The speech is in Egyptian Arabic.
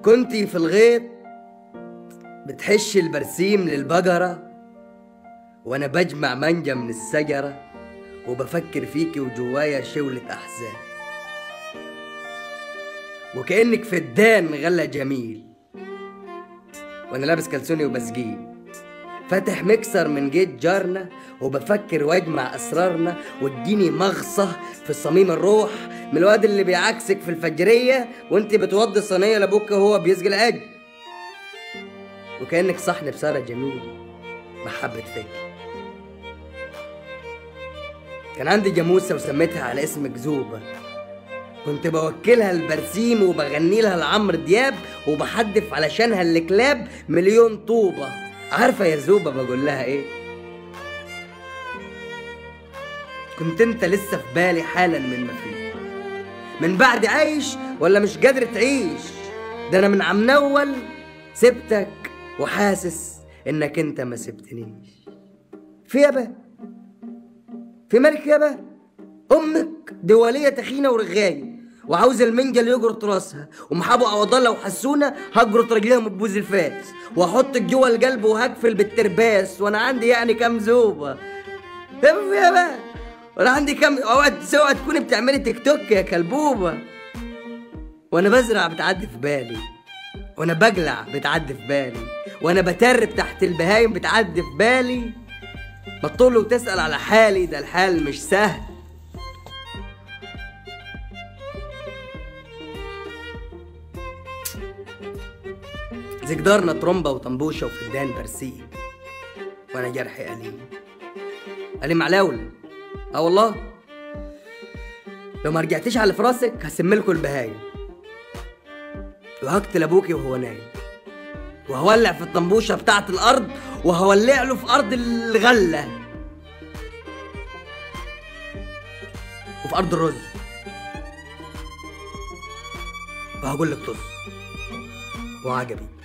كنتي في الغيط بتحشي البرسيم للبقرة وأنا بجمع منجة من الشجرة وبفكر فيكي وجوايا شولة أحزان وكأنك فدان غلة جميل وأنا لابس كلسوني وبسجيل فاتح مكسر من جيت جارنا وبفكر واجمع اسرارنا واديني مغصه في صميم الروح من الواد اللي بيعكسك في الفجريه وانت بتوضي صينيه لابوك وهو بيسجي العج وكانك صحن بساره جميل محبه فيك كان عندي جاموسه وسميتها على اسم جذوبه كنت بوكلها البرسيم وبغني لها لعمرو دياب وبحدف علشانها الكلاب مليون طوبه عارفه يا زوبه بقول لها ايه كنت انت لسه في بالي حالا من ما فيه من بعد عايش ولا مش قادر تعيش ده انا من عم نول سبتك وحاسس انك انت ما سبتنيش في يابا في مالك يابا امك دوليه تخينه ورغايه وعاوز المنجل يجرط راسها ومحابو عوض الله وحسونه هجرط رجليهم ببوز الفاس واحطك جوه القلب وهقفل بالترباس وانا عندي يعني كام زوبه طب يا بقى وانا عندي كام اوعى اوعى تكوني بتعملي تيك توك يا كلبوبه وانا بزرع بتعدي في بالي وانا بجلع بتعدي في بالي وانا بترب تحت البهايم بتعدي في بالي ما تطول وتسال على حالي ده الحال مش سهل زي جدارنا ترومبا وطنبوشة وفدان برسيم وانا جرحي أليم أليم علاولة اه والله لو ما رجعتيش على اللي في راسك هسملكوا البهايم وهقتل ابوكي وهو نايم وهولع في الطنبوشة بتاعت الأرض وهولع له في أرض الغلة وفي أرض الرز وهقول لك طز وعجبي